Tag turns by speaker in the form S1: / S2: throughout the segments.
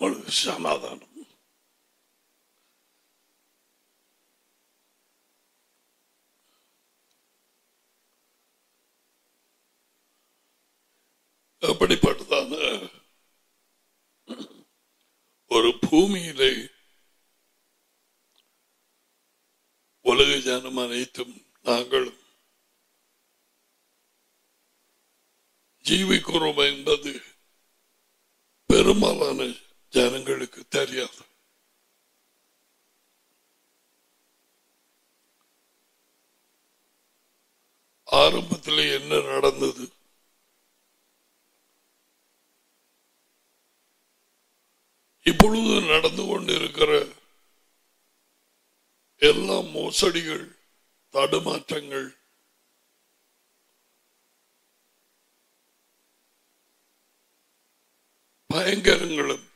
S1: உங்களுக்கு சமாதானம் அப்படிப்பட்டதான ஒரு பூமியிலே உலக ஜனம் அனைத்தும் நாங்களும் ஜீவிக்கிறோம் என்பது பெரும்பாலான ஜனங்களுக்கு தெரியாது ஆரம்பத்தில் என்ன நடந்தது இப்பொழுது நடந்து கொண்டிருக்கிற எல்லா மோசடிகள் தடுமாற்றங்கள் பயங்கரங்களும்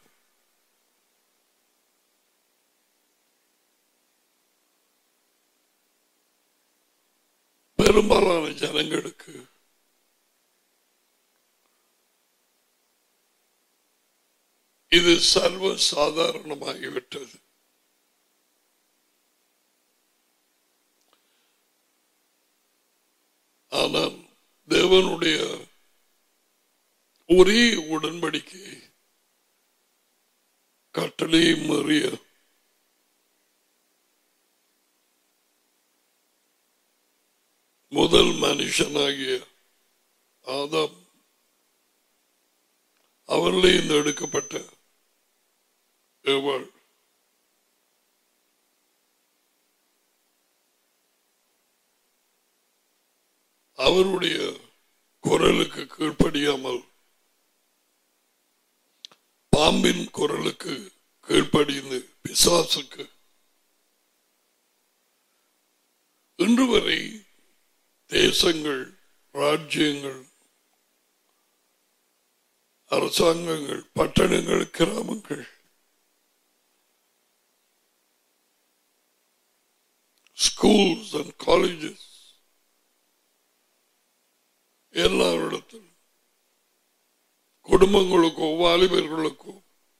S1: பெரும்பாலான ஜனங்களுக்கு இது சர்வ சாதாரணமாகிவிட்டது ஆனால் தேவனுடைய ஒரே உடன்படிக்கை கட்டளையை மீறிய முதல் மனுஷனாகிய ஆதாம் அவர்களே இந்த எடுக்கப்பட்ட ஏவாள் அவருடைய குரலுக்கு கீழ்ப்படியாமல் பாம்பின் குரலுக்கு கீழ்ப்படிந்து பிசாசுக்கு இன்று வரை தேசங்கள் ராஜ்யங்கள் அரசாங்கங்கள் பட்டணங்கள் கிராமங்கள் ஸ்கூல்ஸ் அண்ட் காலேஜஸ் எல்லாரிடத்திலும் குடும்பங்களுக்கோ வாலிபர்களுக்கோ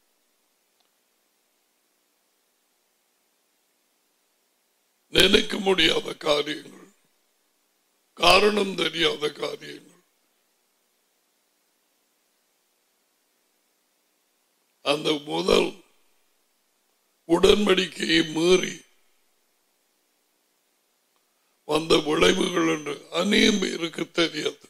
S1: நினைக்க முடியாத காரியங்கள் காரணம் தெரியாத காரியங்கள் அந்த முதல் உடன்படிக்கையை மீறி வந்த விளைவுகள் என்று அநேகம் பேருக்கு தெரியாது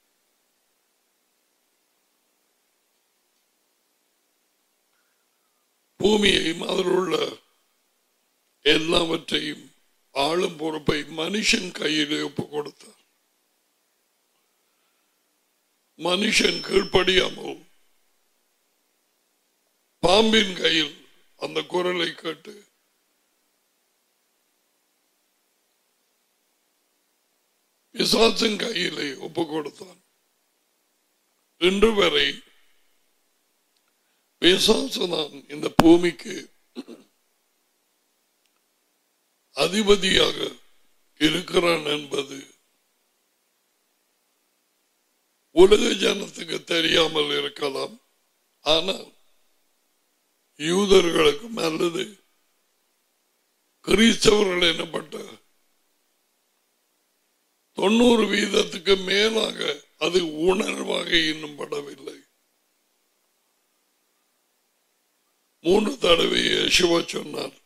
S1: பூமியையும் அதில் உள்ள எல்லாவற்றையும் ஆளும் பொறுப்பை மனுஷன் கையிலே ஒப்பு கொடுத்தார் மனுஷன் கீழ்ப்படியாமல் பாம்பின் கையில் அந்த குரலை கேட்டு பிசாசின் கையிலே ஒப்பு கொடுத்தான் இன்று வரை பிசாசுதான் இந்த பூமிக்கு அதிபதியாக இருக்கிறான் என்பது உலக ஜனத்துக்கு தெரியாமல் இருக்கலாம் ஆனால் யூதர்களுக்கும் அல்லது கிறிஸ்தவர்கள் எனப்பட்ட தொண்ணூறு வீதத்துக்கு மேலாக அது உணர்வாக இன்னும் படவில்லை மூன்று தடவை யேசுவா சொன்னார்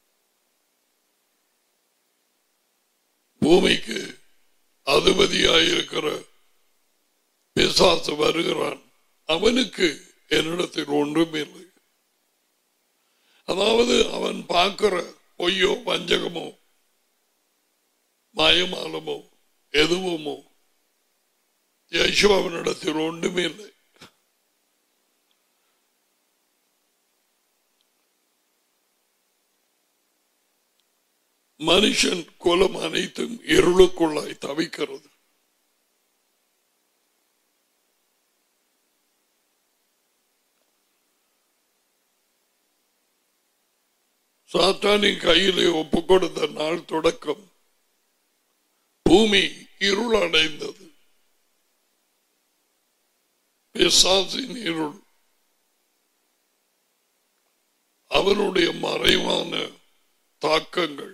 S1: பூமிக்கு அதிபதியாயிருக்கிற பிசாசு வருகிறான் அவனுக்கு என்னிடத்தில் ஒன்றுமில்லை அதாவது அவன் பார்க்கிற பொய்யோ வஞ்சகமோ மாயமாலமோ எதுவுமோ யேசு அவனிடத்தில் ஒன்றுமே இல்லை மனுஷன் குலம் அனைத்தும் இருளுக்குள்ளாய் தவிக்கிறது சாத்தானின் கையிலே ஒப்பு கொடுத்த நாள் தொடக்கம் பூமி இருளடைந்தது பிசாசின் இருள் அவருடைய மறைவான தாக்கங்கள்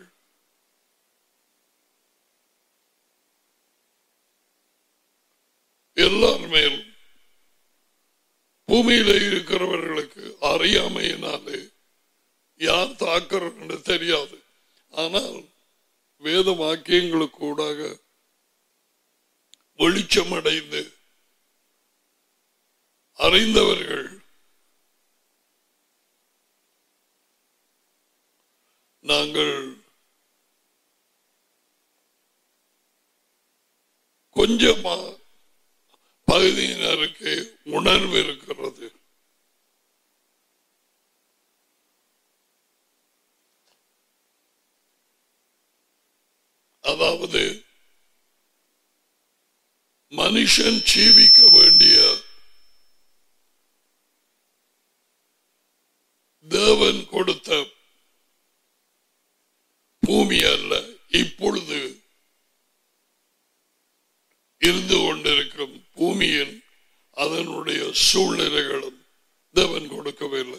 S1: எல்லார் மேலும் பூமியில இருக்கிறவர்களுக்கு அறியாமையினாலே யார் தாக்குறது என்று தெரியாது ஆனால் வேத வாக்கியங்களுக்கு கூடாக வெளிச்சமடைந்து அறிந்தவர்கள் நாங்கள் கொஞ்சமா பகுதியினருக்கு உணர்வு இருக்கிறது அதாவது மனுஷன் ஜீவிக்க வேண்டிய தேவன் கொடுத்த பூமி அல்ல இப்பொழுது இருந்து கொண்டிருக்கும் பூமியின் அதனுடைய சூழ்நிலைகளும் தேவன் கொடுக்கவில்லை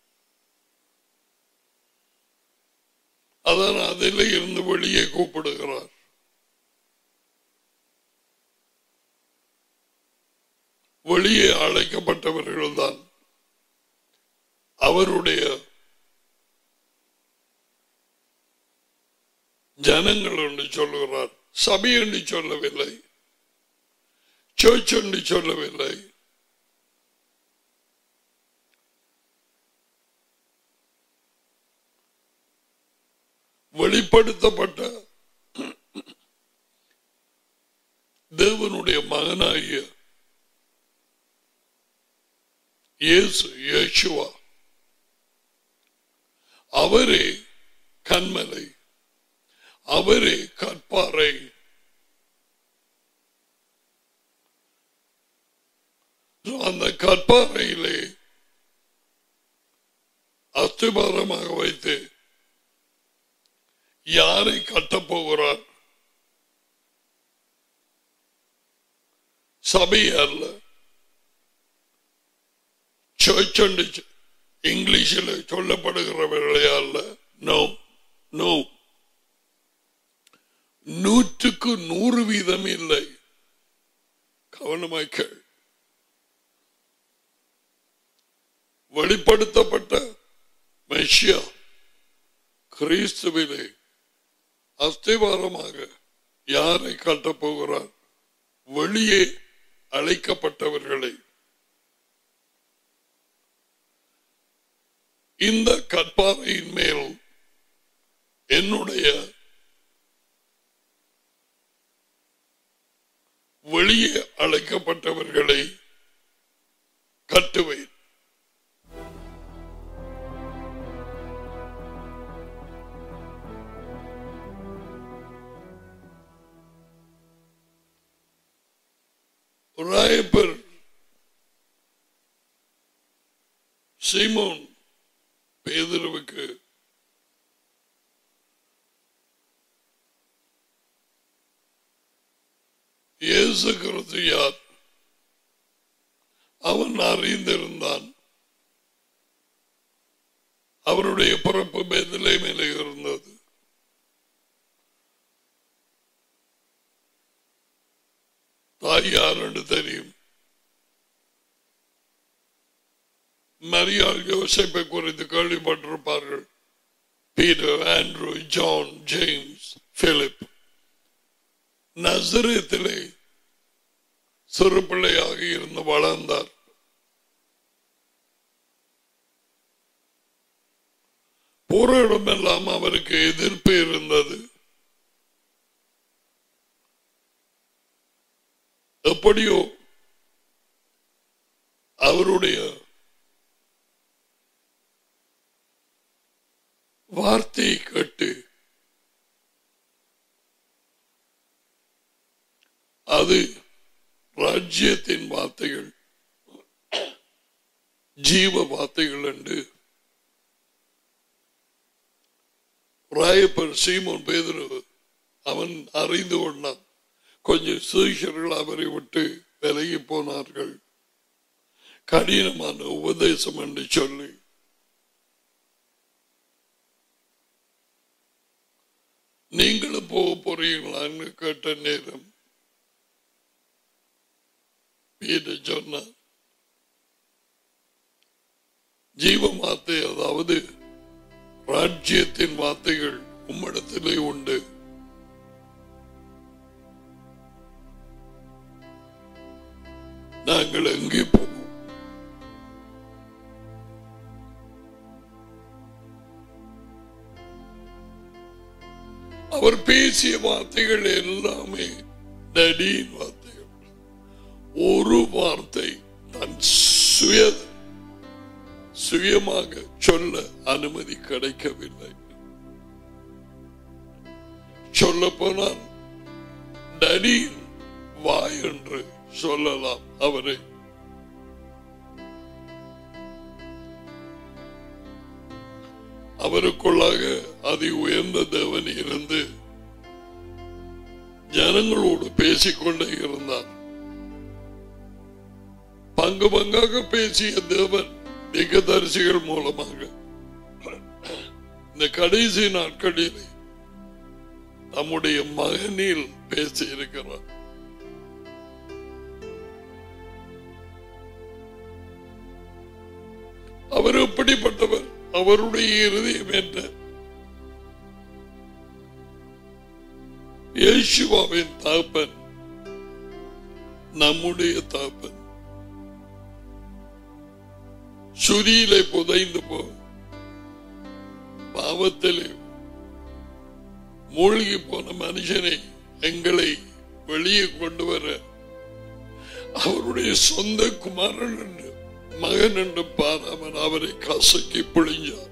S1: அதான் அதில் இருந்து வெளியே கூப்பிடுகிறார் வெளியே அழைக்கப்பட்டவர்கள் தான் அவருடைய ஜனங்கள் என்று சொல்லுகிறார் சபை என்று சொல்லவில்லை சர்ச் என்று சொல்லவில்லை வெளிப்படுத்தப்பட்ட தேவனுடைய மகனாகிய இயேசு யேசுவா அவரே கண்மலை அவரே கற்பாறை அந்த கற்பாறையிலே அஸ்திபாரமாக வைத்து யாரை கட்டப்போகிறார் சபை அல்ல சர்ச் என்று இங்கிலீஷில் சொல்லப்படுகிறவர்களே அல்ல நோ நோ நூற்றுக்கு நூறு வீதம் இல்லை கவனமாய் கேள் வெளிப்படுத்தப்பட்ட மெஷியா கிறிஸ்துவிலே அஸ்திவாரமாக யாரை கட்டப்போகிறார் வெளியே அழைக்கப்பட்டவர்களை இந்த கற்பாறையின் மேல் என்னுடைய வெளியே அழைக்கப்பட்டவர்களை கட்டுவேன் ராயப்பர் சீமோன் பேதுருவுக்கு இயேசு கிறிஸ்து யார் அவன் அறிந்திருந்தான் அவருடைய பிறப்பு பெதிலே மேலே இருந்தது தாய் யார் என்று தெரியும் மரியாள் யோசிப்பை குறித்து கேள்விப்பட்டிருப்பார்கள் Peter Andrew John James Philip நசரத்திலே சிறு பிள்ளையாக இருந்து வளர்ந்தார் போற இடமெல்லாம் அவருக்கு எதிர்ப்பு இருந்தது எப்படியோ அவருடைய வார்த்தையை கேட்டு அது ராஜ்யத்தின் வார்த்தைகள் ஜீவ வார்த்தைகள் என்று ராயப்பர் சீமோன் பேதுரு அவன் அறிந்து கொண்டான் கொஞ்சம் சீஷர்கள் அவரை விட்டு விலகி போனார்கள் கடினமான உபதேசம் என்று சொல்லி நாங்கள் கேட்ட நேரம் பீட்டர் சொன்னார் ஜீவ வார்த்தை அதாவது ராஜ்யத்தின் வார்த்தைகள் உம்மிடத்திலே உண்டு நாங்கள் எங்கே போவோம் அவர் பேசிய வார்த்தைகள் எல்லாமே நடியின் வார்த்தைகள் ஒரு வார்த்தை தன் சுய சுயமாக சொல்ல அனுமதி கிடைக்கவில்லை சொல்ல போனால் நடியின் வாய் என்று சொல்லலாம் அவரை அவருக்குள்ளாக அதி உயர்ந்த தேவன் இருந்து ஜனங்களோடு பேசிக்கொண்டே இருந்தார் பங்கு பங்காக பேசிய தேவன் திகதரிசிகள் மூலமாக இந்த கடைசி நாட்களில் நம்முடைய மகனில் பேசி இருக்கிறார் அவர் எப்படிப்பட்டவர் அவருடைய இருதயம் என்ன இயேசுவாவின் தாப்பன் நம்முடைய தாப்பன் சுரியிலே புதைந்து போ பாவத்திலே மூழ்கி போன மனுஷனை எங்களை வெளியே கொண்டு வர அவருடைய சொந்த குமாரன் என்று மகன் என்று பாராமல் அவரை கசக்கி பிழிஞ்சார்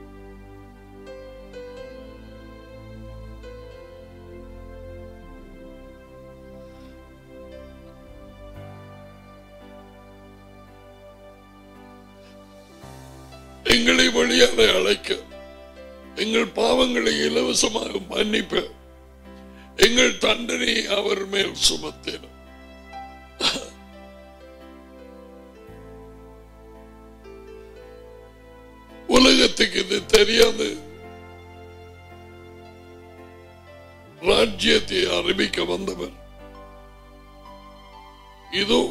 S1: எங்களை வழியாக அழைக்க எங்கள் பாவங்களை இலவசமாக மன்னிப்ப எங்கள் தண்டனையை அவர் மேல் சுமத்தினார் உலகத்துக்கு இது தெரியாது ராஜ்யத்தை அறிவிக்க வந்தவர் இதோ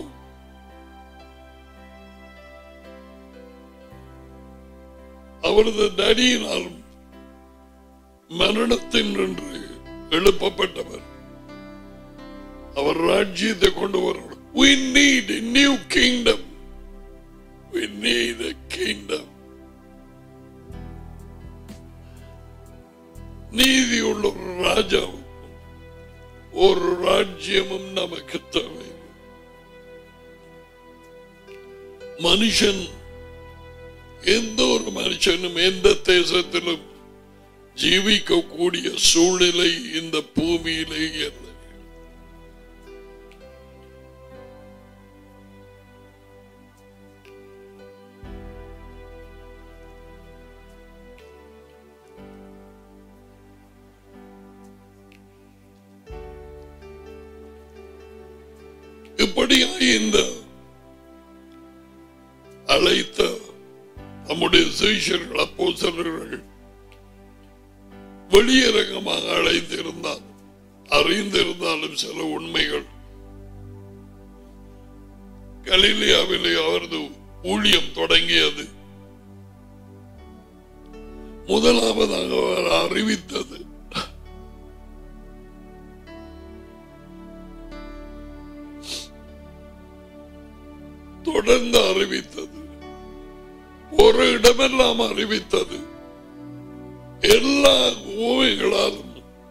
S1: அவரது நடியினால் மரணத்தின் என்று எழுப்பப்பட்டவர் அவர் ராஜ்யத்தை கொண்டு வரணும் We need a new kingdom. We need a kingdom. நீதியுள்ள ஒரு ராஜாவும் ஒரு ராஜ்யமும் நமக்கு தேவை மனுஷன் எந்த ஒரு மனுஷனும் எந்த தேசத்திலும் ஜீவிக்கக்கூடிய சூழ்நிலை இந்த பூமியிலே இல்லை இப்படியாக இந்த அழைத்த நம்முடைய சுவிசர்கள் அப்போசர்கள் வெளியரங்கமாக அழைத்திருந்தால் அறிந்திருந்தாலும் சில உண்மைகள் கலிலியாவிலே அவரது ஊழியம் தொடங்கியது முதலாவதாக அவர் அறிவித்தது தொடர்ந்து அறிவித்தது ஒரு இடமெல்லாம் அறிவித்தது எல்லா ஓவைகளாலும்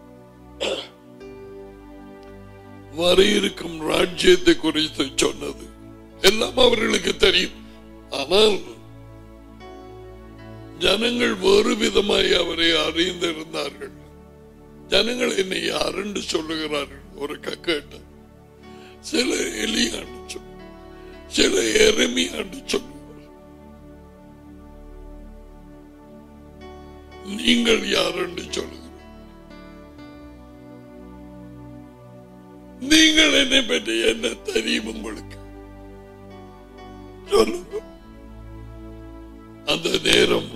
S1: வர இருக்கும் ராஜ்யத்தை குறித்து சொன்னது எல்லாம் அவர்களுக்கு தெரியும் ஆனால் ஜனங்கள் வேறு விதமாய் அவரை அறிந்திருந்தார்கள் ஜனங்கள் என்னை யாருன்னு சொல்லுகிறார்கள் ஒரு கக்கேட்ட சில எலியான்னு சொல் சில எருமையான்னு சொல்லுவார் நீங்கள் யாருன்னு சொல்லுங்க நீங்கள் என்னை பற்றி என்ன தெரியும் உங்களுக்கு சொல்லுங்க அந்த நேரம்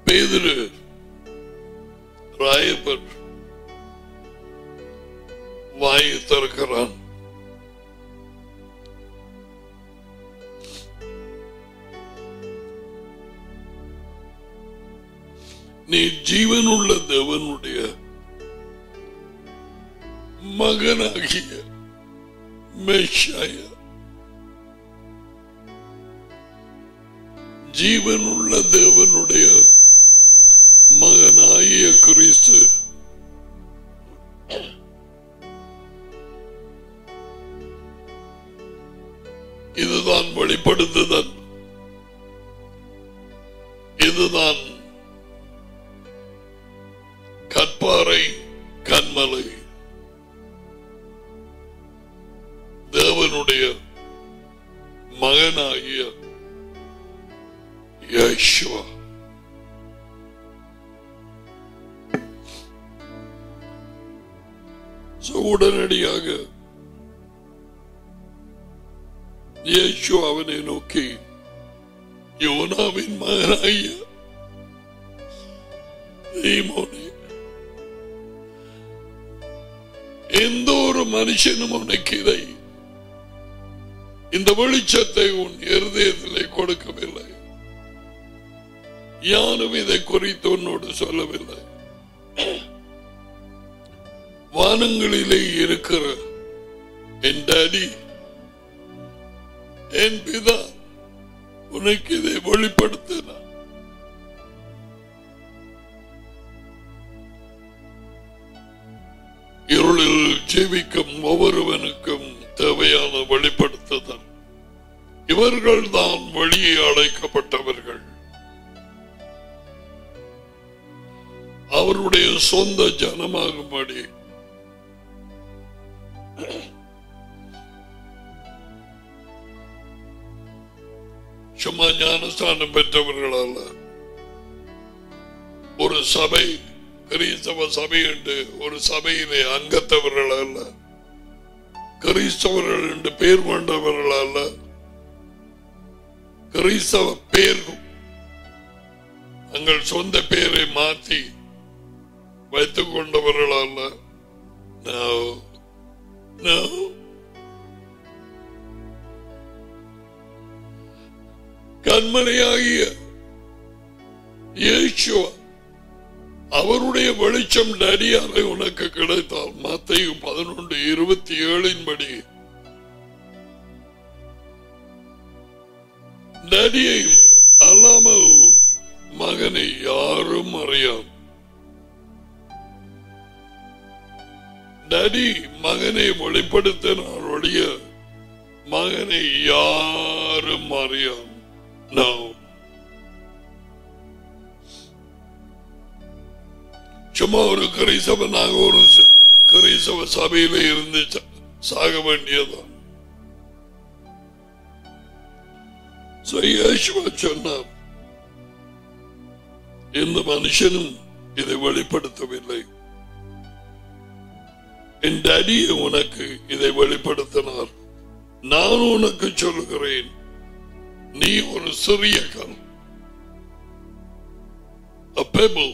S1: பேதிரு ராயப்பர் வாயை திறக்கிறான் நீ ஜீவனுள்ள தேவனுடைய மகனாகிய மெஷாயா ஜீவனுள்ள தேவனுடைய மகனாகிய கிறிஸ்து இதுதான் வெளிப்படுத்துதல் இதுதான் கற்பாறை கண்மலை தேவனுடைய மகனாகிய யேசுவா So, உடனடியாக இயேசு அவனை நோக்கி யோனாவின் மகனாகிய தீமோனே எந்த ஒரு மனுஷனும் உனக்கு இதை இந்த வெளிச்சத்தை உன் இருதயத்திலே கொடுக்கவில்லை யாரும் இதை குறித்து உன்னோடு சொல்லவில்லை வானங்களிலே இருக்கிற என் டாடி என் பிதா உனக்கு இதை வெளிப்படுத்தினார் இருளில் ஜீவிக்கும் ஒவ்வொருவனுக்கும் தேவையான வெளிப்படுத்துதல் இவர்கள் தான் வழியை அழைக்கப்பட்டவர்கள் அவருடைய சொந்த ஜனமாகும்படி சும்மா ஞானஸ்தானம் பெற்றவர்கள் அல்ல ஒரு சபை கிறிஸ்தவ சபை என்று ஒரு சபையிலே அங்கத்தவர்கள் அல்ல கிறிஸ்தவர்கள் என்று பேர் கொண்டவர்கள் அல்ல கிறிஸ்தவ பேர் தங்கள் சொந்த பேரை மாற்றி வைத்துக் கொண்டவர்கள் அல்ல No. No. கண்மனையாகிய இயேசுவா அவருடைய வெளிச்சம் நடியாரை உனக்கு கிடைத்தால் மத்தையும் பதினொன்று இருபத்தி ஏழின் படி நடியையும் அல்லாமல் மகனை யாரும் அறியாம் நடி மகனை வெளிப்படுத்தினார் ஒழிய மகனை யாரும் அறியாம் நான் சும்மா ஒரு கிறிஸ்தவனாக ஒரு ச- கிறிஸ்தவ சபையில இருந்து ச- சாக வேண்டியதான் So, இயேசுவா சொன்னார் எந்த மனுஷனும் இதை வெளிப்படுத்தவில்லை என் டேடியை உனக்கு இதை வெளிப்படுத்தினார் நான் உனக்கு சொல்லுகிறேன் நீ ஒரு சிறிய கல் A pebble.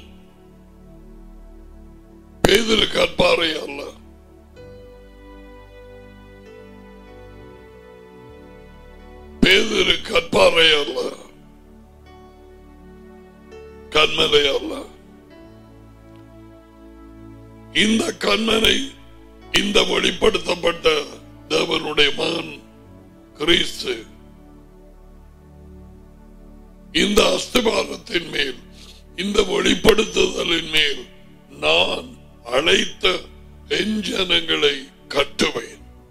S1: பேதிரு கற்பாறை அல்ல பேதிரு கற்பாறை அல்ல கண்மலை அல்ல இந்த கண்மனை இந்த வெளிப்படுத்தப்பட்ட தேவனுடைய மகன் கிறிஸ்து இந்த அஸ்திபாரத்தின் மேல் இந்த வெளிப்படுத்துதலின் மேல் நான் அழைத்த என் ஜனங்களை கட்டுவேன்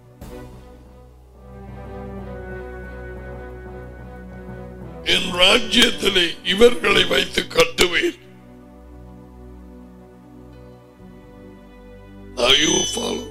S1: என் ராஜ்யத்திலே இவர்களை வைத்து கட்டுவேன் Now you will follow.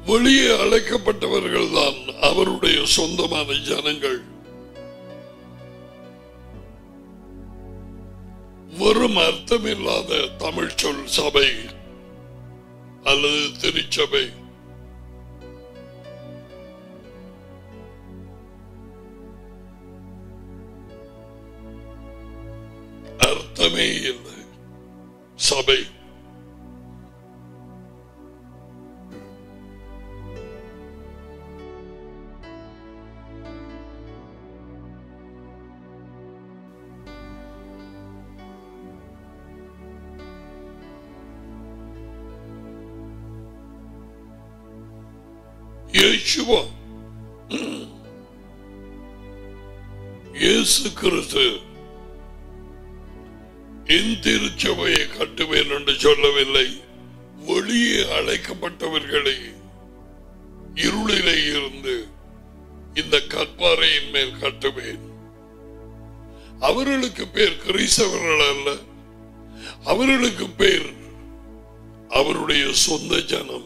S1: வெளியே அழைக்கப்பட்டவர்கள் தான் அவருடைய சொந்தமான ஜனங்கள் வெறும் அர்த்தமில்லாத தமிழ் சொல் சபை அல்லது திருச்சபை அர்த்தமே இல்லை சபை இயேசுவா இயேசு கிறிஸ்து என் திருச்சபையை கட்டுவேன் என்று சொல்லவில்லை வெளியே அழைக்கப்பட்டவர்களை இருளிலே இருந்து இந்த கற்பாறையின் மேல் கட்டுவேன் அவர்களுக்கு பேர் கிறிஸ்தவர்கள் அல்ல அவர்களுக்கு பேர் அவருடைய சொந்த ஜனம்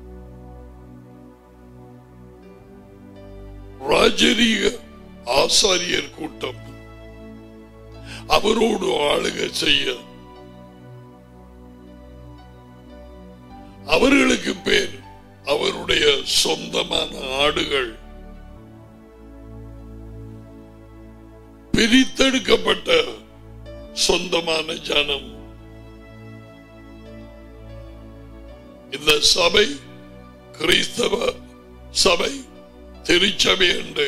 S1: ராஜரீக ஆசாரியர் கூட்டம் அவரோடு ஆளுக செய்ய அவர்களுக்கு பேர் அவருடைய சொந்தமான ஆடுகள் பிரித்தெடுக்கப்பட்ட சொந்தமான ஜனம் இந்த சபை கிறிஸ்தவ சபை திருச்சபை என்று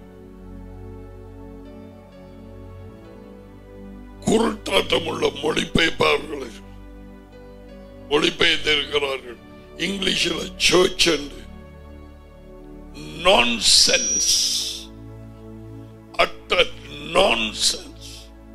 S1: குருட்டாட்டம் உள்ள மொழிபெயர்ப்பாளர்கள் மொழிபெயர்த்திருக்கிறார்கள் இங்கிலீஷில் சர்ச் என்று நான்சென்ஸ் அட்டர் நான்சென்ஸ்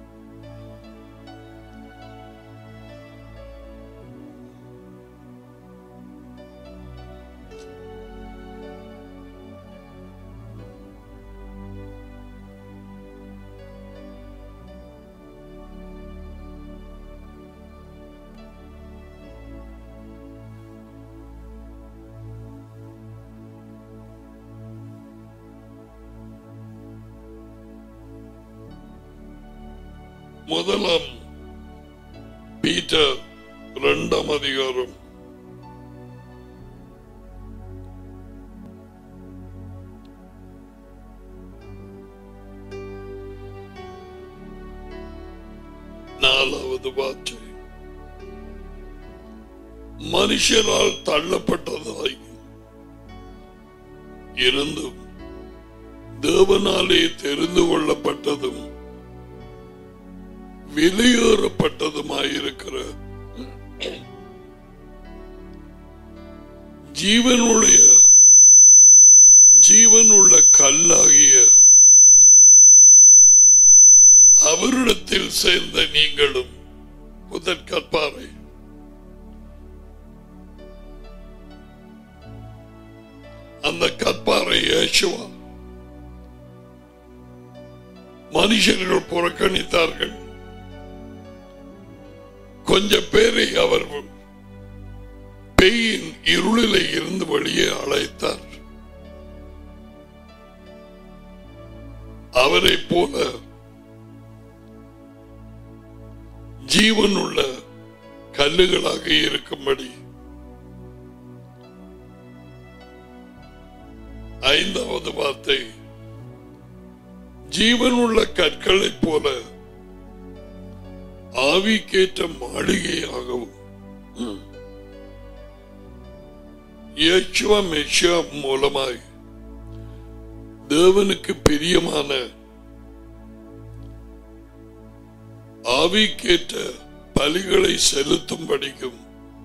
S1: முதலாம் பீட்டர் இரண்டாம் அதிகாரம் நாலாவது வார்த்தை மனுஷரால் தள்ளப்பட்டதாய் இருந்தும் தேவனாலே தெரிந்து கொள்ளப்பட்டதும் வெளியேறப்பட்டதுமாயிருக்கிற ஜீவனுடைய ஜீவனுள்ள கல்லாகிய அவரிடத்தில் சேர்ந்த நீங்களும் முதற் கற்பாரை அந்த கற்பாரை ஏசுவா மனுஷர்கள் புறக்கணித்தார்கள் கொஞ்சம் பேரை அவர் பேயின் இருளிலே இருந்து வெளியே அழைத்தார் அவரை போல ஜீவனுள்ள கல்லுகளாக இருக்கும்படி ஐந்தாவது வார்த்தை ஜீவனுள்ள கற்களைப் போல ஆவிக்கேற்ற மாளிகையாகவும் இயேசுவா மெஷியா மூலமாய் தேவனுக்கு பிரியமான ஆவிக்கேற்ற பலிகளை செலுத்தும் படிக்கும்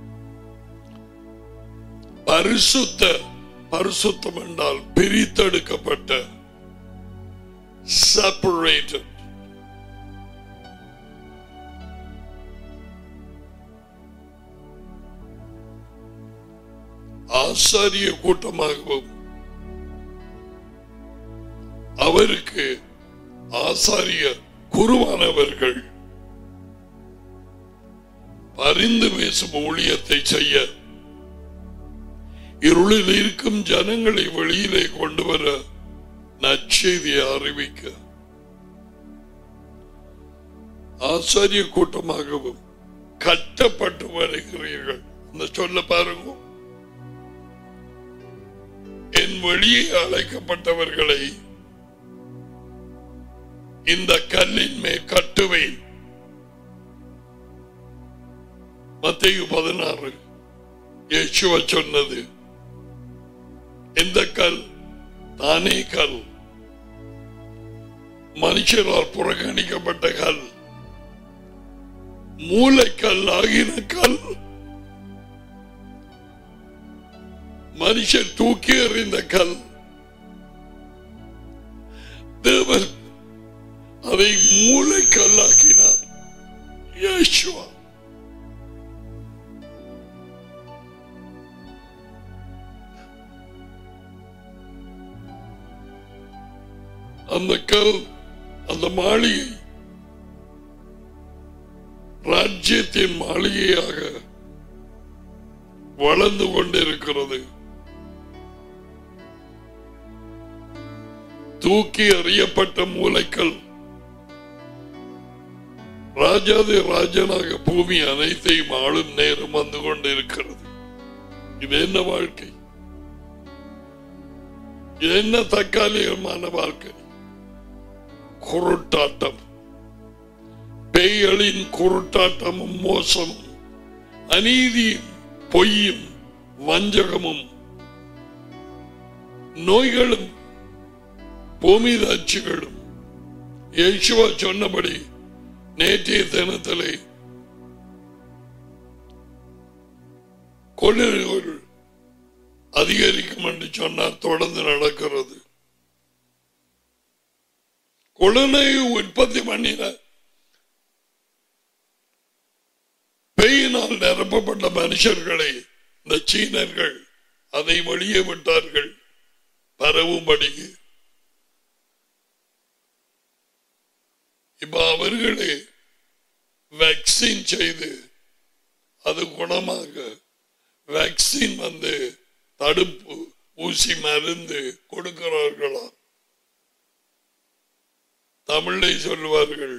S1: பரிசுத்த பரிசுத்தம் என்றால் பிரித்தெடுக்கப்பட்ட separated ஆசாரிய கூட்டமாகவும் அவருக்கு ஆசாரிய குருவானவர்கள் பரிந்து பேசும் ஊழியத்தை செய்ய இருளில் இருக்கும் ஜனங்களை வெளியிலே கொண்டு வர நற்செய்தியை அறிவிக்க ஆசாரிய கூட்டமாகவும் கட்டப்பட்டு வருகிறீர்கள் அந்த சொல்ல பாருங்க என் வழியே அழைக்கப்பட்டவர்களை இந்த கல்லின் மேல் கட்டுவேன் மத்திய பதினாறு இயேசுவ சொன்னது இந்த கல் தானே கல் மனுஷரால் புறக்கணிக்கப்பட்ட கல் மூளைக்கல் ஆகின கல் மனுஷர் தூக்கி எறிந்த கல் தேவன் அதை மூளைக்கல்லாக்கினார் இயேசுவா அந்த கல் அந்த மாளிகை ராஜ்யத்தின் மாளிகையாக வளர்ந்து கொண்டிருக்கிறது தூக்கி எறியப்பட்ட மூளைக்கல் ராஜாதி ராஜனாக பூமி அனைத்தையும் ஆளும் நேரம் வந்து கொண்டிருக்கிறது இது என்ன வாழ்க்கை இது என்ன தற்காலிகமான வாழ்க்கை குருட்டாட்டம் பேய்களின் குருட்டாட்டமும் மோசமும் அநீதியும் பொய்யும் வஞ்சகமும் நோய்களும் பூமிதாட்சிகளும் இயேசுவா சொன்னபடி நேற்றைய தினத்திலே கொள்ளைகள் அதிகரிக்கும் என்று சொன்னார் தொடர்ந்து நடக்கிறது கொழுநை உற்பத்தி பண்ணின பெயினால் நிரப்பப்பட்ட மனுஷர்களை இந்த சீனர்கள் அதை வெளியே விட்டார்கள் பரவும்படிக்கு இப்ப அவர்களே வேக்சின் செய்து அது குணமாக வேக்சின் வந்து தடுப்பு ஊசி மருந்து கொடுக்கிறார்களா தமிழை சொல்லுவார்கள்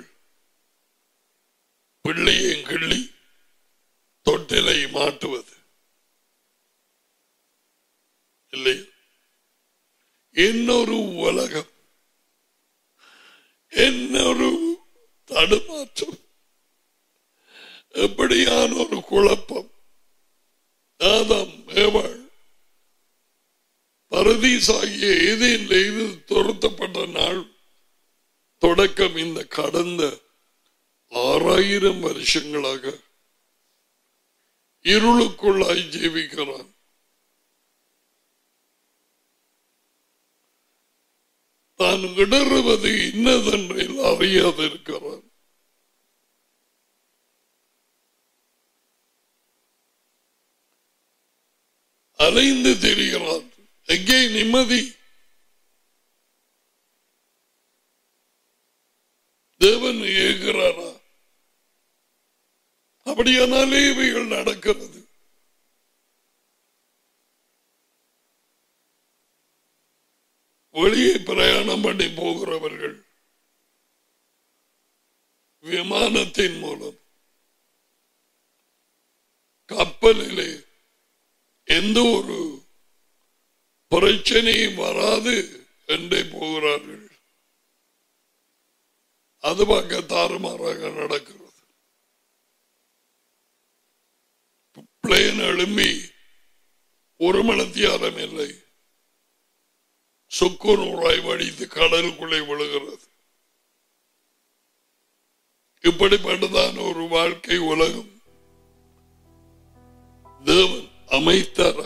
S1: பிள்ளையும் கிள்ளி தொட்டிலை மாட்டுவது இல்லை இன்னொரு உலகம் இன்னொரு தடுமாற்றம் எப்படியான ஒரு குழப்பம் ஆதாம் ஏவாள் பரதீசாகிய ஏதேனில் இருந்து துரத்தப்பட்ட நாள் தொடக்கம் இந்த கடந்த ஆறாயிரம் வருஷங்களாக இருளுக்குள்ளாய் ஜீவிக்கிறான் தான் இடறுவது இன்னதென்றில் அறியாதிருக்கிறான் அலைந்து திரிகிறான் எங்கே நிம்மதி தேவன் ஏகிறாரா அப்படியானாலே இவைகள் நடக்கிறது வெளியே பிரயாணம் பண்ணி போகிறவர்கள் விமானத்தின் மூலம் கப்பலிலே எந்த ஒரு பிரச்சனையும் வராது என்றே போகிறார்கள் அது பார்க்க தாறுமாறாக நடக்கிறது பிளேன் எழும்பி ஒரு மணத்தியாரம் இல்லை சுக்கு நூறாய் வடித்து கடலுக்குள்ளே விழுகிறது இப்படிப்பட்டதான ஒரு வாழ்க்கை உலகம் தேவன் அமைத்தார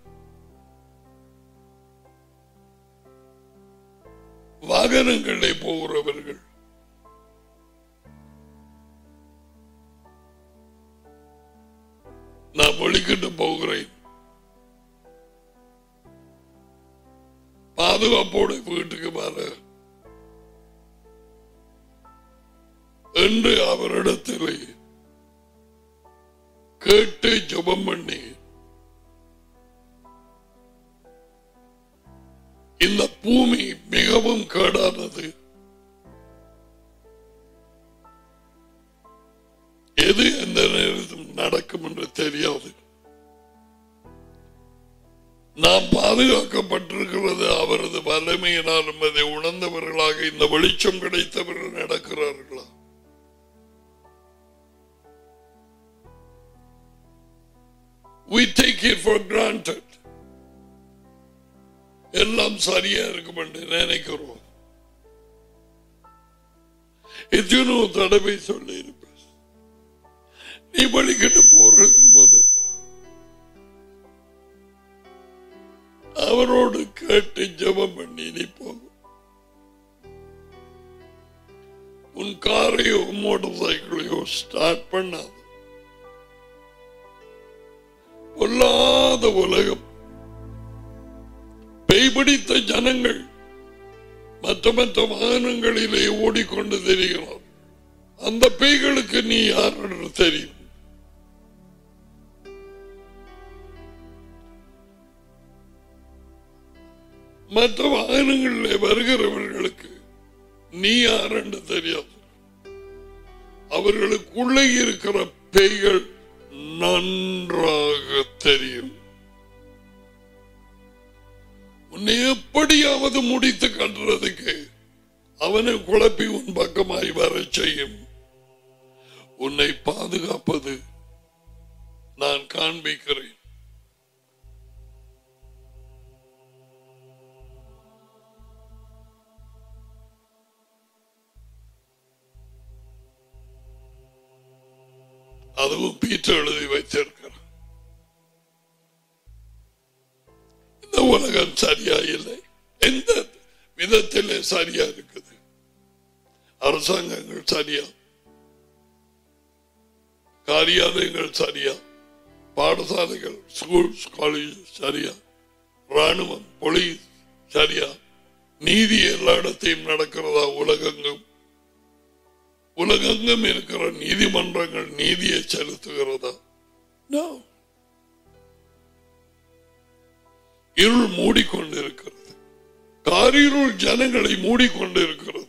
S1: வாகனங்களே போகிறவர்கள் நான் ஒழிக்கிட்டு போகிறேன் பாதுகாப்போட வீட்டுக்கு வர என்று அவரிடத்தில் கேட்டு ஜெபம் பண்ணி இந்த பூமி மிகவும் கேடானது எது எந்த நேரத்தில் நடக்கும் என்று தெரியாது நாம் பாதுகாக்கப்பட்டிருக்கிறது அவரது வல்லமையினாலும் அதை உணர்ந்தவர்களாக இந்த வெளிச்சம் கிடைத்தவர்கள் நடக்கிறார்களா We take it for granted. எல்லாம் சரியா இருக்கும் என்று நினைக்கிறோம் எத்தனோ தடவை சொல்லி இருப்பேன் நீ வழிகிட்டு போறதுக்கு முதல் அவரோடு கேட்டு ஜெபம் பண்ணி நீ போகும் உன் காரையோ மோட்டார் சைக்கிளையோ ஸ்டார்ட் பண்ணாது பொல்லாத உலகம் பேய்பிடித்த ஜனங்கள் மற்ற மற்ற வாகனங்களிலே ஓடிக்கொண்டு தெரிகிறார் அந்த பேய்களுக்கு நீ யார் என்று தெரியும் மற்ற வாகனங்களிலே வருகிறவர்களுக்கு நீ யார் என்று தெரியாது அவர்களுக்குள்ளே இருக்கிற பேய்கள் நன்றாக தெரியும் உன்னை எப்படியாவது முடித்து கட்டுறதுக்கு அவனை குழப்பி உன் பக்கமாய் வர செய்யும் உன்னை பாதுகாப்பது நான் காண்பிக்கிறேன் அதுவும் பீட்டர் எழுதி வைத்திருக்கிறார் இந்த உலகம் சரியா இல்லை எந்த விதத்திலே சரியா இருக்குது அரசாங்கங்கள் சரியா காரியாலயங்கள் சரியா பாடசாலைகள் ஸ்கூல்ஸ் காலேஜ் சரியா ராணுவம் போலீஸ் சரியா நீதி எல்லா இடத்தையும் நடக்கிறதா உலகெங்கும் உலகெங்கும் இருக்கிற நீதிமன்றங்கள் நீதியை செலுத்துகிறதா No. இருள் மூடிக்கொண்டிருக்கிறது காரிருள் ஜனங்களை மூடிக்கொண்டிருக்கிறது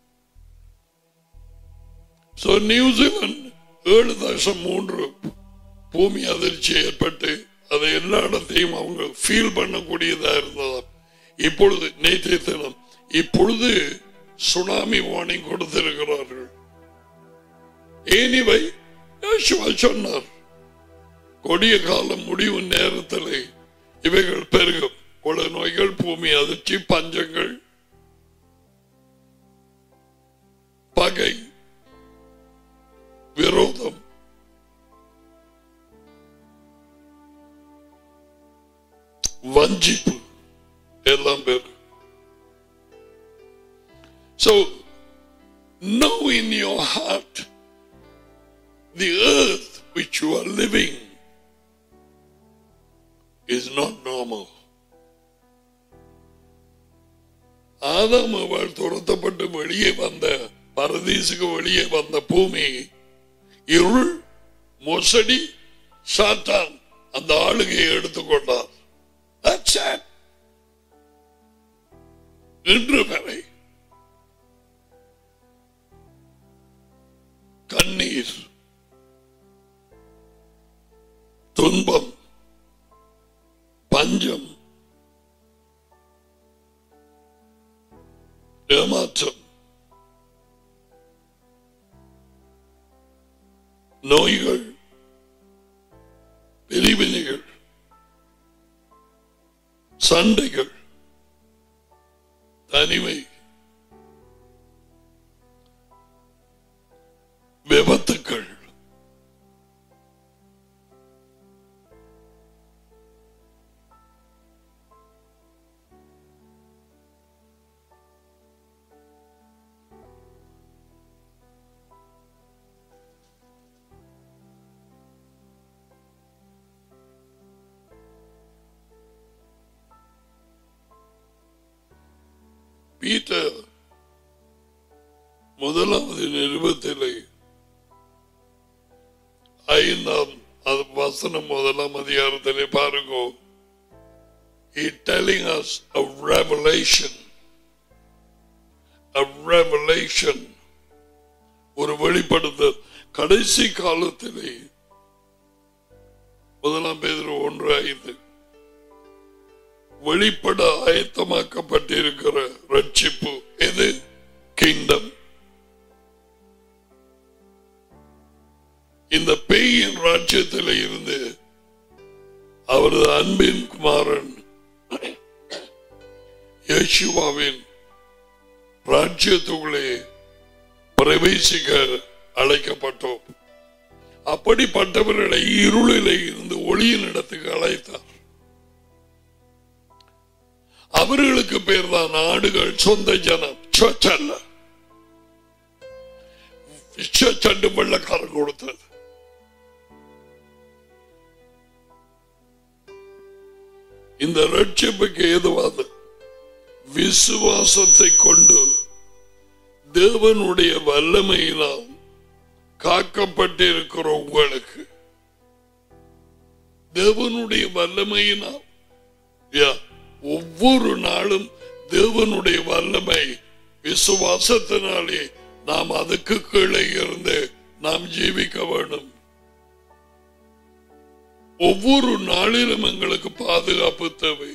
S1: So, நியூசிலாந்து ஏழு தசம் மூன்று பூமி அதிர்ச்சி ஏற்பட்டு அதை எல்லா இடத்தையும் அவங்க ஃபீல் பண்ணக்கூடியதா இருந்ததா இப்பொழுது நேற்றைய தினம் இப்பொழுது சுனாமி வார்னிங் கொடுத்திருக்கிறார்கள் ஏனிவை யோசுவா சொன்னார் கொடிய காலம் முடிவு நேரத்தில் இவைகள் பெருகும் கொலை நோய்கள் பூமி அதிர்ச்சி பஞ்சங்கள் பகை விரோதம் வஞ்சிப்பு எல்லாம் பேர் So, know in your heart the earth which you are living is not normal. ஆதாம் அவள் துரத்தப்பட்டு வெளியே வந்த பரதீசுக்கு வெளியே வந்த பூமி இருள் மோசடி சாத்தான் அந்த ஆளுகையை எடுத்துக்கொண்டார் That's it. இன்று வரை கண்ணீர் துன்பம் பஞ்சம் ஏமாற்றம் நோய்கள் பிரிவினைகள் சண்டைகள் தனிமை விபத்துக்கள் பீட்டர் முதலாவது நிருபத்திலே ஐந்தாம் அது வசனம் முதலாம் அதிகாரத்திலே பாருங்க He telling us a revelation. A revelation. ஒரு வெளிப்படுத்தல் கடைசி காலத்திலே முதலாம் பேர் ஒன்று ஐந்து வெளிப்பட ஆயத்தமாக்கப்பட்டிருக்கிற ரட்சிப்பு எது கிங்டம் இந்த பேயின் ராஜ்யத்தில் இருந்து அவரது அன்பின் குமாரன் யேசுவாவின் ராஜ்யத்துக்குள்ளே பிரவேசிக்க அழைக்கப்பட்டோம் அப்படிப்பட்டவர்களை இருளிலே இருந்து ஒளியின் இடத்துக்கு அழைத்தார் அவர்களுக்கு பேர் தான் நாடுகள் சொந்த ஜனம் சர்ச் அல்ல சர்ச் அண்டு வெள்ளக்காரன் கொடுத்தது இந்த ரட்சிப்புக்கு ஏதுவாது விசுவாசத்தை கொண்டு தேவனுடைய வல்லமையினால் காக்கப்பட்டிருக்கிற உங்களுக்கு தேவனுடைய வல்லமையினால் யா, ஒவ்வொரு நாளும் தேவனுடைய வல்லமை விசுவாசத்தினாலே நாம் அதுக்கு கீழே இருந்து நாம் ஜீவிக்க வேண்டும் ஒவ்வொரு நாளிலும் எங்களுக்கு பாதுகாப்பு தேவை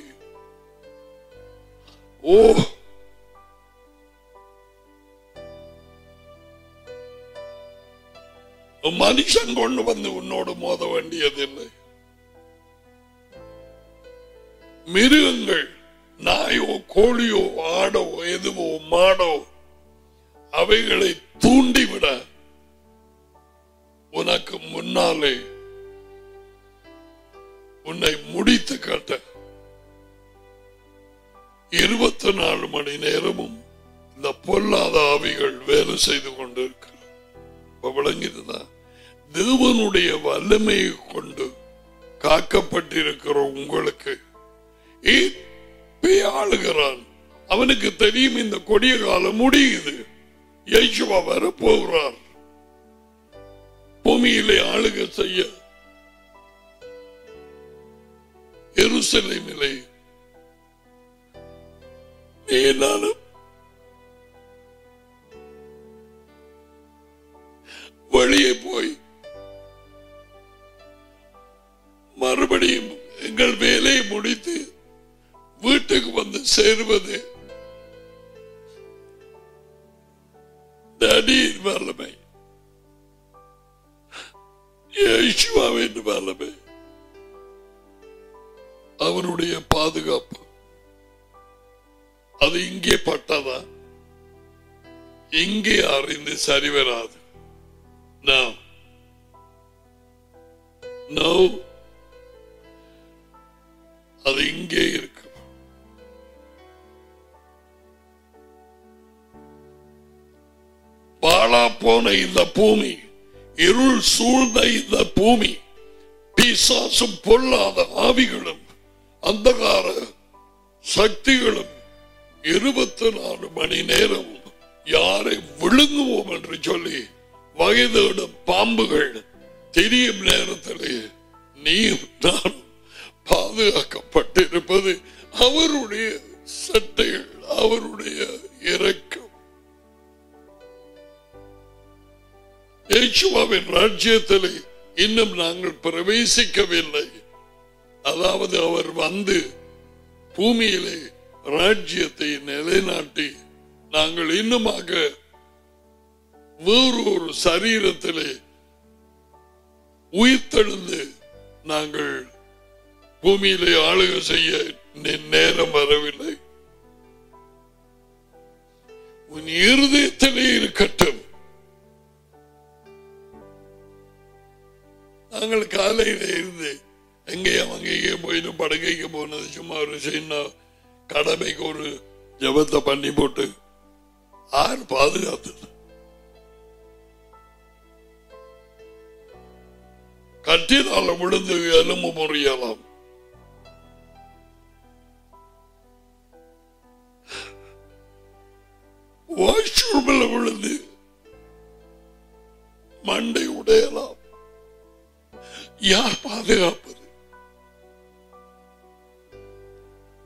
S1: ஓ மனுஷன் கொண்டு வந்து உன்னோடு மோத வேண்டியதில்லை மிருகங்கள் நாயோ கோழியோ ஆடோ எதுவோ மாடோ அவைகளை தூண்டிவிட உனக்கு முன்னாலே உன்னை முடித்து காட்ட இருபத்தி நாலு மணி நேரமும் இந்த பொல்லாத ஆவிகள் வேலை செய்து கொண்டிருக்கிறது இப்ப விளங்கிதுதா தேவனுடைய வல்லமையை கொண்டு காக்கப்பட்டிருக்கிற உங்களுக்கு ஏன் பேய் ஆளுகிறான் அவனுக்கு தெரியும் இந்த கொடிய காலம் முடியுது யேசுவா வரப்போகிறார் பூமியிலே ஆளுக செய்ய எருசலேமிலே நீ நானும் வெளியே போய் மறுபடியும் எங்கள் வேலையை முடித்து வீட்டுக்கு வந்து சேருவது டடியின் வல்லமை யேசுவாவின் வல்லமை அவருடைய பாதுகாப்பு அது இங்கே பட்டதா இங்கே அறிந்து சரி வராது No. No. அது இங்கே இருக்கு பாழா போன இந்த பூமி இருள் சூழ்ந்த இந்த பூமி பிசாசும் பொல்லாத ஆவிகளும் அந்தகார சக்திகளும் இருபத்தி நாலு மணி நேரம் யாரை விழுங்குவோம் என்று சொல்லி வயதோடும் பாம்புகள் தெரியும் நேரத்திலே நீயும் நான் பாதுகாக்கப்பட்டிருப்பது அவருடைய சட்டைகள் அவருடைய இரக்கம் இயேசுவாவின் ராஜ்யத்திலே இன்னும் நாங்கள் பிரவேசிக்கவில்லை அதாவது அவர் வந்து பூமியிலே ராஜ்யத்தை நிலைநாட்டி நாங்கள் இன்னுமாக வேறு ஒரு சரீரத்திலே உயிர்த்தெழுந்து நாங்கள் பூமியிலே ஆளுகை செய்ய நே- நேரம் வரவில்லை உன் இருதயத்திலே இருக்கட்டும் நாங்கள் காலையில இருந்து எங்கேயும் அங்கேயும் போயிட்டு படுக்கைக்கு போனது சும்மா ஒரு சின்ன கடமைக்கு ஒரு ஜபத்தை பண்ணி போட்டு ஆறு பாதுகாத்தது கட்டினால விழுந்து எலும்பு முறியலாம் வாஷ்ரூமில் விழுந்து மண்டை உடையலாம் யார் பாதுகாப்பது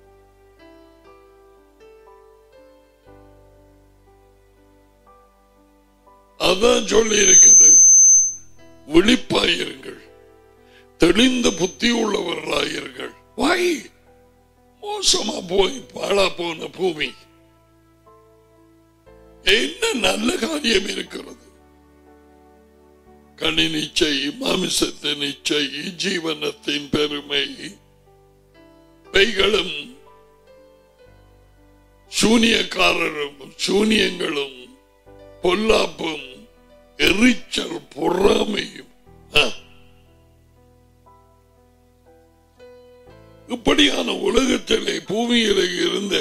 S1: அதான் சொல்லி இருக்குது விழிப்பாயிருங்கள் தெளிந்த புத்தி உள்ளவர்களாயிருங்கள் வாய் மோசமா போய் பாழா போன பூமி என்ன நல்ல காரியம் இருக்கிறது கண்ணின் இச்சை மாமிசத்தின் இச்சை ஜீவனத்தின் பெருமை பெய்களும் சூனியக்காரரும் சூனியங்களும் பொல்லாப்பும் எரிச்சல் பொறாமையும் ஆ. இப்படியான உலகத்திலே பூமியிலே இருந்து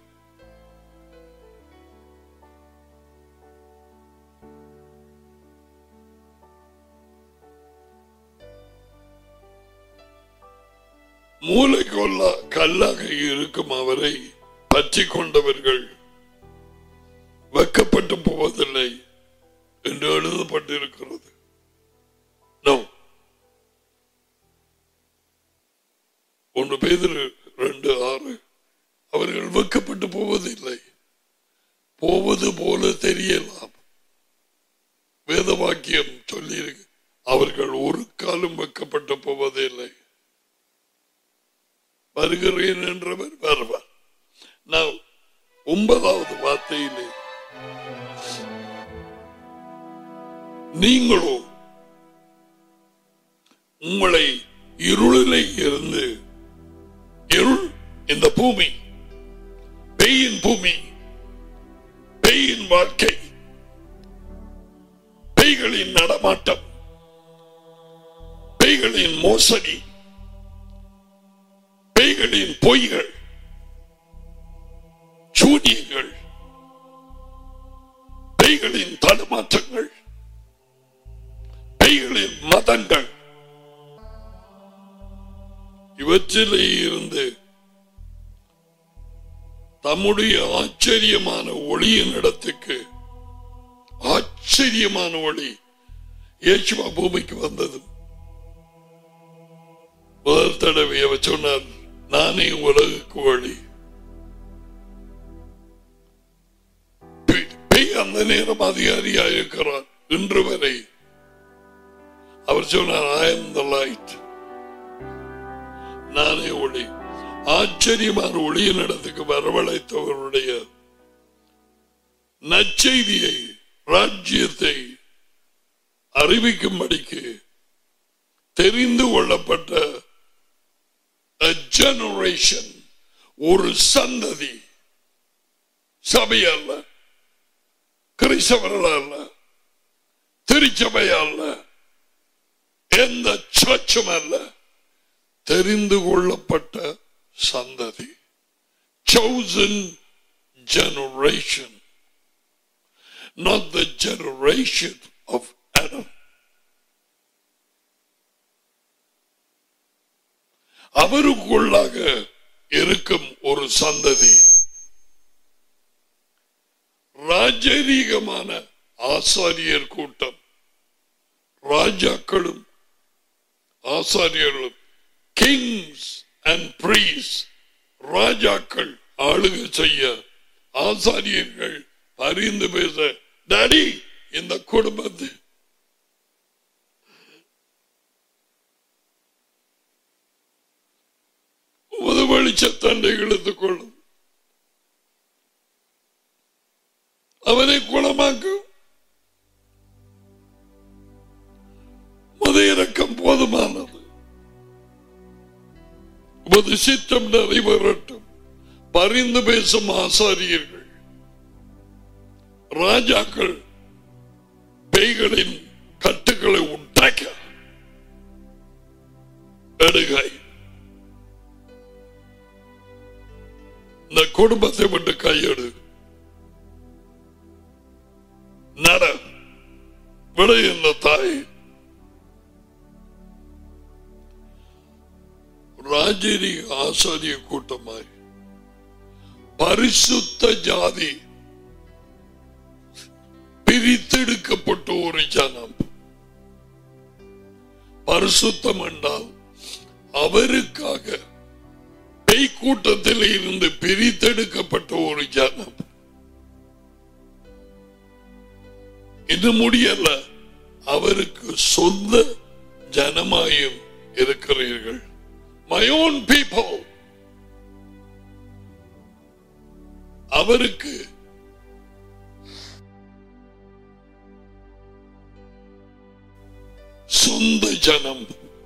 S1: மூளை கொல்லா கல்லாக இருக்கும் அவரை பற்றி கொண்டவர்கள் வெக்கப்பட்டு போவதில்லை என்று எழுதப்பட்டிருக்கிறது No. ஒன்று பேதர் ரெண்டு ஆறு அவர்கள் வெக்கப்பட்டு போவதில்லை போவது போல தெரியலாம் வேத வாக்கியம் சொல்லியிருக்கு அவர்கள் ஒரு காலம் வெக்கப்பட்டு போவதில்லை வருகிறேன் என்றவர் வருவார் நான் ஒன்பதாவது வார்த்தையிலே நீங்களோ உங்களை இருளிலே இருந்து இருள் இந்த பூமி பெய்யின் பூமி பெய்யின் வாழ்க்கை பெய்களின் நடமாட்டம் பெய்களின் மோசடி பேய்களின் பொய்கள் சூனியங்கள் பேய்களின் தடுமாற்றங்கள் பேய்களின் மதங்கள் இவற்றிலே இருந்து தம்முடைய ஆச்சரியமான ஒளியின் இடத்துக்கு ஆச்சரியமான ஒளி இயேசுவா பூமிக்கு வந்தது முதல் தடவை அவர் சொன்னார் நானே உலகுக்கு வழி பே- பேய் அந்த நேரம் அதிகாரியா இருக்கிறார் இன்று வரை அவர் சொன்னார் I am the light நானே ஒளி ஆச்சரியமான ஒளியின் இடத்துக்கு வரவழைத்தவருடைய நற்செய்தியை ராஜ்யத்தை அறிவிக்கும்படிக்கு தெரிந்து கொள்ளப்பட்ட a generation ஒரு சந்ததி சபை அல்ல கிறிஸ்தவர்கள் அல்ல திருச்சபை அல்ல எந்த சர்ச்சும் அல்ல தெரிந்து கொள்ளப்பட்ட சந்ததி chosen generation not the generation of Adam அவருக்குள்ளாக இருக்கும் ஒரு சந்ததி ராஜரீகமான ஆசாரியர் கூட்டம் ராஜாக்களும் ஆசாரியர்களும் கிங்ஸ் அண்ட் பிரீஸ் ராஜாக்கள் ஆளுகை செய்ய ஆசாரியர்கள் அறிந்து பேச டாடி இந்த குடும்பத்தை உமது வெளிச்சத்தண்டை இழுத்துக் கொள்ளும் அவனை குணமாக்கும் உமது இறக்கம் போதுமானது உமது சித்தம் நிறைவேறட்டும் பரிந்து பேசும் ஆசாரியர்கள் ராஜாக்கள் பேய்களின் கட்டுகளை உண்டாக்க எடுகை இந்த குடும்பத்தை விட்டு கையெடு நட விட இந்த தாய் ராஜரி ஆசாரிய கூட்டமாய் பரிசுத்த ஜாதி பிரித்தெடுக்கப்பட்ட ஒரு ஜனம் பரிசுத்தம் என்றால் அவருக்காக பேய் கூட்டத்தில் இருந்து பிரித்தெடுக்கப்பட்ட ஒரு ஜனம் இது முடியல அவருக்கு சொந்த ஜனமாயும் இருக்கிறீர்கள் மை ஓன் பீப்புள் அவருக்கு சொந்த ஜனம்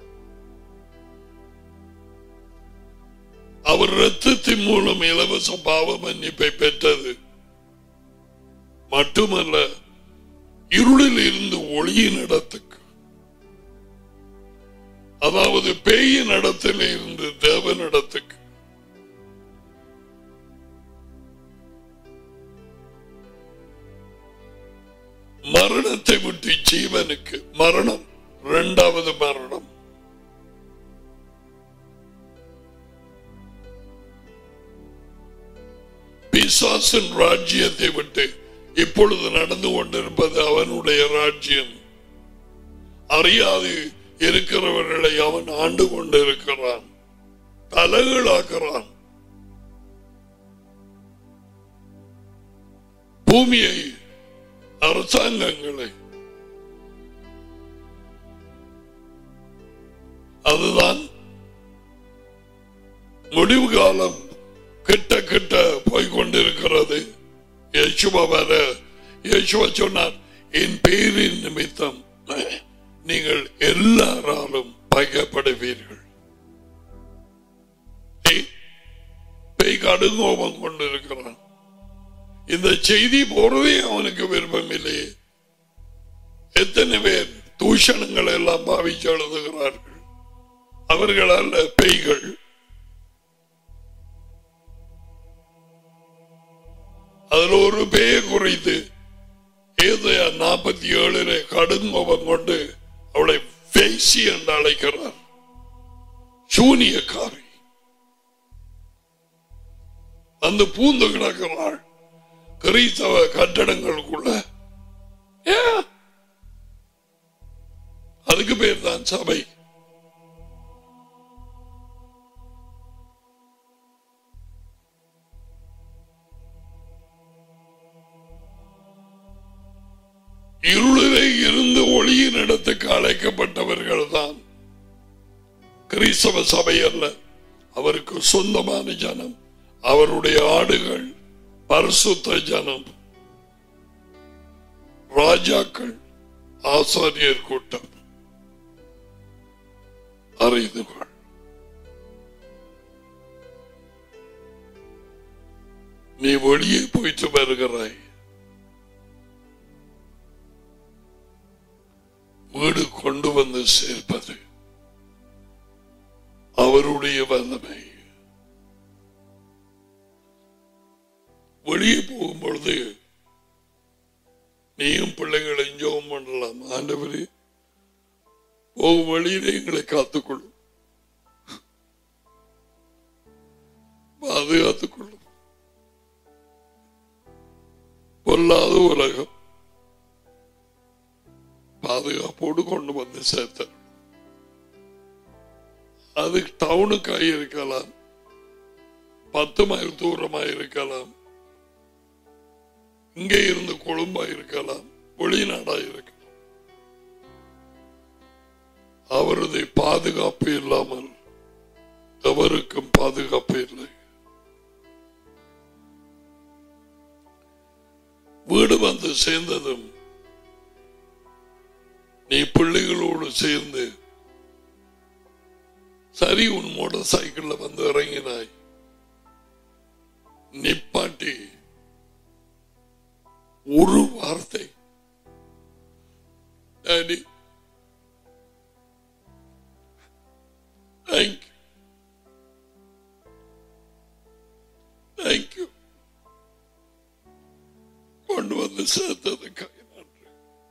S1: அவர் ரத்தத்தின் மூலம் இலவச பாவ மன்னிப்பை பெற்றது மட்டுமல்ல இருளில் இருந்து ஒளியின் இடத்துக்கு அதாவது பேயின் இடத்தில் இருந்து தேவனிடத்துக்கு மரணத்தை விட்டு ஜீவனுக்கு மரணம் இரண்டாவது மரணம் பிசாசின் ராஜ்யத்தை விட்டு இப்பொழுது நடந்து கொண்டிருப்பது அவனுடைய ராஜ்யம் அறியாது இருக்கிறவர்களை அவன் ஆண்டு கொண்டிருக்கிறான் தலைகளாக்குறான் பூமியை அரசாங்கங்களை அதுதான் முடிவு காலம் கிட்ட கிட்ட போய்கொண்டிருக்கிறது யேசுவா வர யேசுவா சொன்னார் என் பேரின் நிமித்தம் நீங்கள் எல்லாராலும் பகைப்படுவீர்கள் ஏய், பேய் கடுங்கோபம் கொண்டிருக்கிறான் இந்த செய்தி போறதே அவனுக்கு விருப்பம் இல்லையே எத்தனை பேர் தூஷணங்கள் எல்லாம் பாவிச்சு எழுதுகிறார்கள் அவர்கள் அல்ல பேய்கள் அதுல ஒரு பேய குறித்து ஏதையா நாற்பத்தி ஏழுல கடுங்கோபம் கொண்டு அவளை பேசி என்று அழைக்கிறார் சூனியக்காரி அந்த பூந்து கிடக்கிறாள் கிறிஸ்தவ கட்டடங்களுக்குள்ள ஏன்? அதுக்கு பேர் தான் சபை இருளிலே இருந்து ஒளியின் இடத்துக்கு அழைக்கப்பட்டவர்கள் தான் கிறிஸ்தவ சபை அல்ல அவருக்கு சொந்தமான ஜனம் அவருடைய ஆடுகள் பரிசுத்த ஜனம் ராஜாக்கள் ஆசாரியர் கூட்டம் அறிந்து கொள் நீ வெளியே போயிட்டு வருகிறாய் வீடு கொண்டு வந்து சேர்ப்பது அவருடைய வல்லமை வெளியே போகும் பொழுது நீயும் பிள்ளைகளை ஜோம் பண்ணலாம் ஆண்டவரே போகும் வழியிலே எங்களை காத்துக்கொள்ளும் பாதுகாத்துக்கொள்ளும் பொல்லாத உலகம் பாதுகாப்போடு கொண்டு வந்து சேர்த்த அது டவுனுக்காக இருக்கலாம் பத்து மைல் தூரமாக இருக்கலாம் இங்கே இருந்து கொழும்பா இருக்கலாம் வெளிநாடா இருக்கலாம் அவரது பாதுகாப்பு இல்லாமல் எவருக்கும் பாதுகாப்பு இல்லை வீடு வந்து சேர்ந்ததும் நீ பிள்ளைகளோடு சேர்ந்து சரி உன் மோட்டார் சைக்கிள்ல வந்து இறங்கினாய் நிப்பாட்டி ஒரு வார்த்தை டாடி தேங்க்யூ தேங்க்யூ கொண்டு வந்து சேர்த்ததுக்காக நன்றி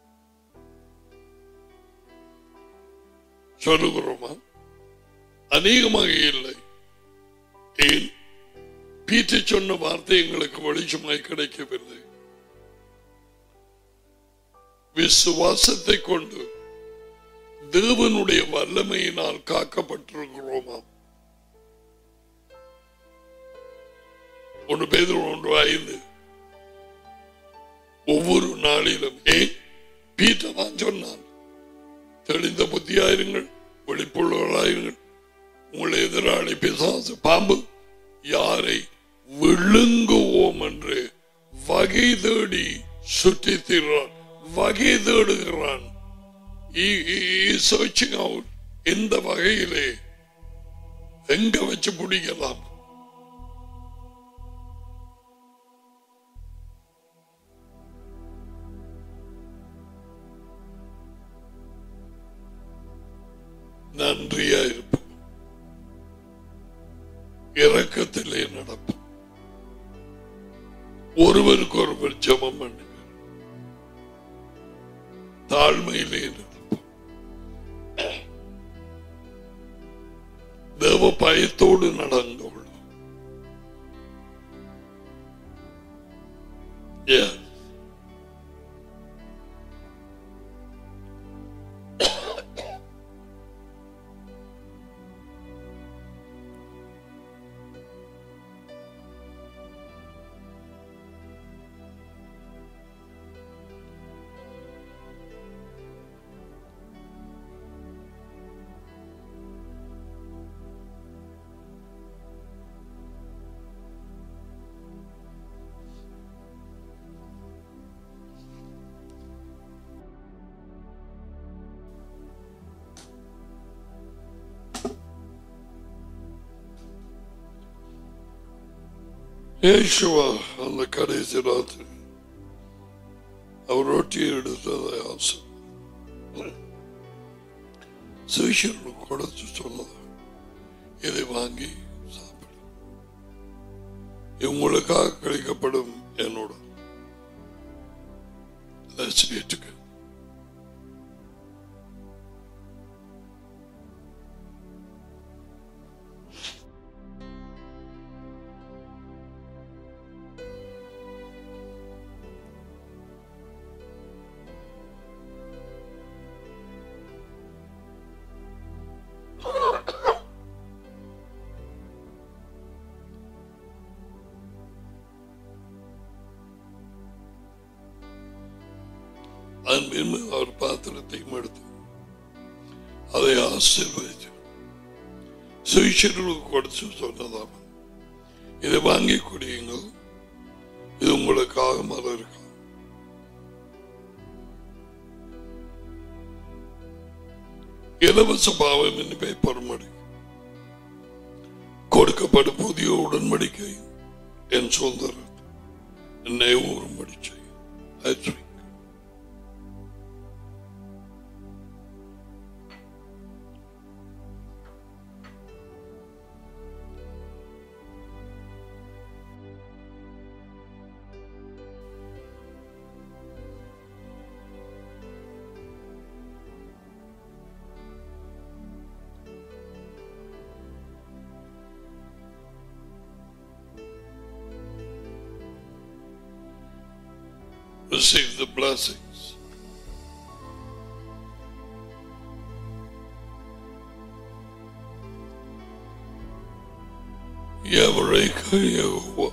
S1: சொல்லுகிறோமா அநேகமாக இல்லை ஏன் பீட்டை சொன்ன வார்த்தை எங்களுக்கு வெளிச்சமாய் கிடைக்கவில்லை விசுவாசத்தை கொண்டு தேவனுடைய வல்லமையினால் காக்கப்பட்டிருக்கிறோமா ஒன்று பேர் ஒன்று ஐந்து ஒவ்வொரு நாளிலும் ஏன் பீட்டர் தான் சொன்னான் தெளிந்த புத்தியாயிருங்கள் வெளிப்புள்ளவர்களாயிருங்கள் உங்களை எதிராளி பிசாசு பாம்பு யாரை விழுங்குவோம் என்று வகை தேடி சுற்றி திரிறான் வகை தேடுகிறான் சர்ச்சிங் அவுட் எந்த வகையிலே எங்க வச்சு பிடிக்கலாம் நன்றியா இருப்போம் இரக்கத்திலே நடப்போம் ஒருவருக்கு ஒருவர் ஜெபம் பண்ணுங்க தாழ்மையிலே நடப்போம் தேவ பயத்தோடு நடந்து கொள்ளும் Yes. இயேசுவா அந்த கடைசி ராத்திரி அவர் ரொட்டியை எடுத்ததை ஆசை சிஷியர்களுக்கு கொடுத்து சொன்னது இதை வாங்கி சாப்பிடு உங்களுக்காக கிடைக்கப்படும் என்னோட Let's eat together. அன்பின் அவர் பாத்திரத்தையும் எடுத்து அதை ஆசீர்வதித்து சுவிச்சர்களுக்கு கொடுத்து சொன்னதாம் இதை வாங்கி குடியுங்கள் இது உங்களுக்காக மரம் இருக்கும் இலவச பாவம் என்பை பொறுமடி கொடுக்கப்படும் புதிய உடன்படிக்கை என் சுதந்திரம் என்னை ஊறும்படி செய்யும் I drink. receive the blessings. Yavareka Yehovah.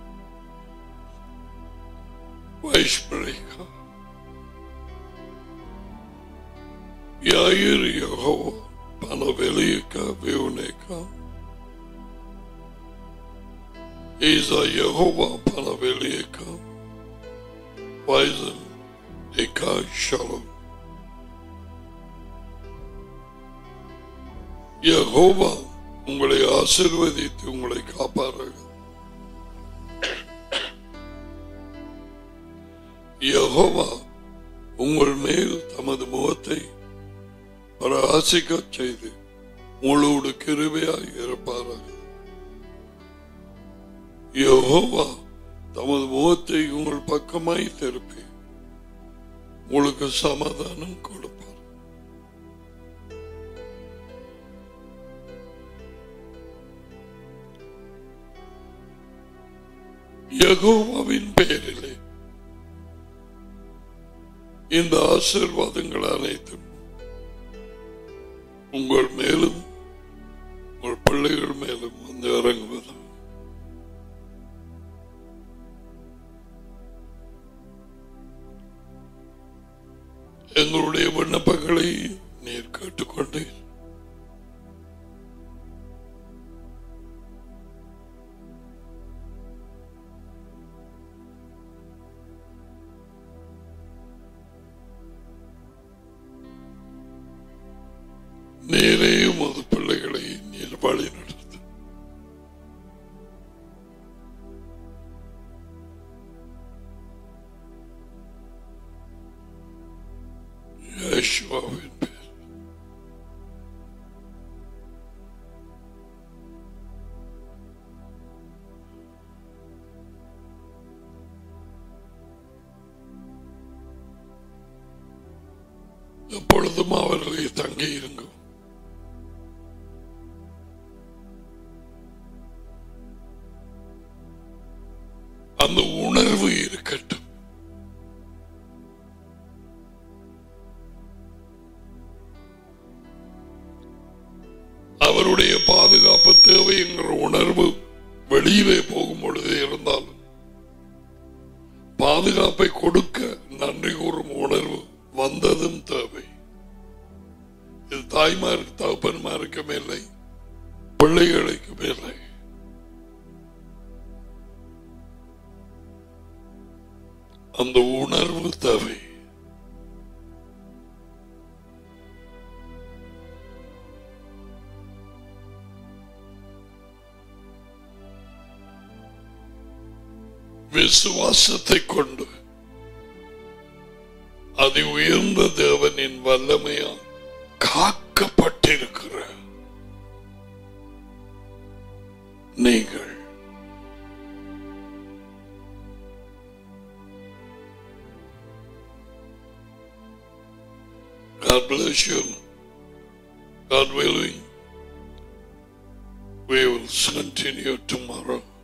S1: Vaishmareka. Yair Yehovah. Panavelika Vioneka. Isa Yehovah Panavelika. Weisen Eka Shalom. Jehovah உங்களை ஆசிர்வதித்து உங்களை காப்பார்கள் யெகோவா உங்கள் மேல் தமது முகத்தை பிரகாசிக்கச் செய்து உங்களோடு கிருபையாய் இருப்பார்கள் யெகோவா தமது முகத்தை உங்கள் பக்கமாய் திருப்பி உங்களுக்கு சமாதானம் கொடுப்பார் யகோவாவின் பெயரிலே இந்த ஆசீர்வாதங்கள் அனைத்தும் உங்கள் மேலும் உங்கள் பிள்ளைகள் மேலும் வந்து இறங்குவது நேரே உமது பிள்ளைகளை நீர் வழி நடத்து யேசுவாவின் பேர் எப்பொழுதும் அவர்களை தங்கியிருங்கள் அந்த உணர்வு இருக்கட்டும் அவருடைய பாதுகாப்பு தேவை என்கிற உணர்வு வெளியிலே போகும் பொழுது இருந்தாலும் பாதுகாப்பை கொடுக்க நன்றி கூறும் உணர்வு வந்ததும் தேவை இது தாய்மாருக்கு தகப்பன்மாருக்கும் இல்லை பிள்ளைகளுக்கும் இல்லை அந்த உணர்வு தேவை விசுவாசத்தை கொண்டு அதி உயர்ந்த தேவனின் வல்லமையால் காக்கப்பட்டிருக்கிற நீங்கள் God bless you. God willing, we will continue tomorrow.